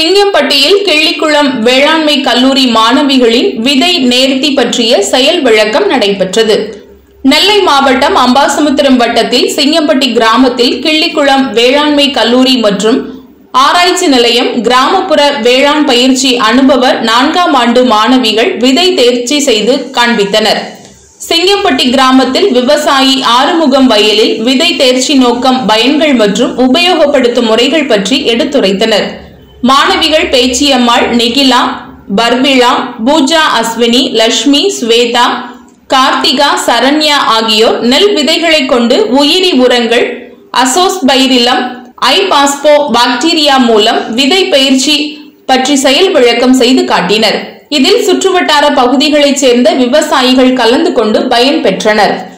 சிங்கம்பட்டியில் கிள்ளிக்குளம் வேளாண்மை கல்லூரி மாணவிகளின் விதை நேர்த்தி பற்றிய செயல் விளக்கம் நடைபெற்றது நெல்லை மாவட்டம் அம்பாசமுத்திரம் வட்டத்தில் சிங்கம்பட்டி கிராமத்தில் கிள்ளிக்குளம் வேளாண்மை கல்லூரி மற்றும் ஆராய்ச்சி நிலையம் கிராமப்புற வேளாண் பயிற்சி அனுபவ நான்காம் ஆண்டு மாணவிகள் விதை தேர்ச்சி செய்து காண்பித்தனர் சிங்கம்பட்டி கிராமத்தில் விவசாயி ஆறுமுகம் வயலில் விதை தேர்ச்சி நோக்கம் பயன்கள் மற்றும் உபயோகப்படுத்தும் முறைகள் பற்றி எடுத்துரைத்தனர் மாணவிகள் பேச்சியம்மாள் நிகிலா பர்பிளா பூஜா அஸ்வினி லட்சுமி ஸ்வேதா கார்த்திகா சரண்யா ஆகியோர் நெல் விதைகளை கொண்டு உயிரி உரங்கள் அசோஸ்பைரிலம் ஐ பாஸ்போ பாக்டீரியா மூலம் விதை பயிற்சி பற்றி செயல் விளக்கம் செய்து காட்டினர் இதில் சுற்றுவட்டார பகுதிகளைச் சேர்ந்த விவசாயிகள் கலந்து கொண்டு பயன் பெற்றனர்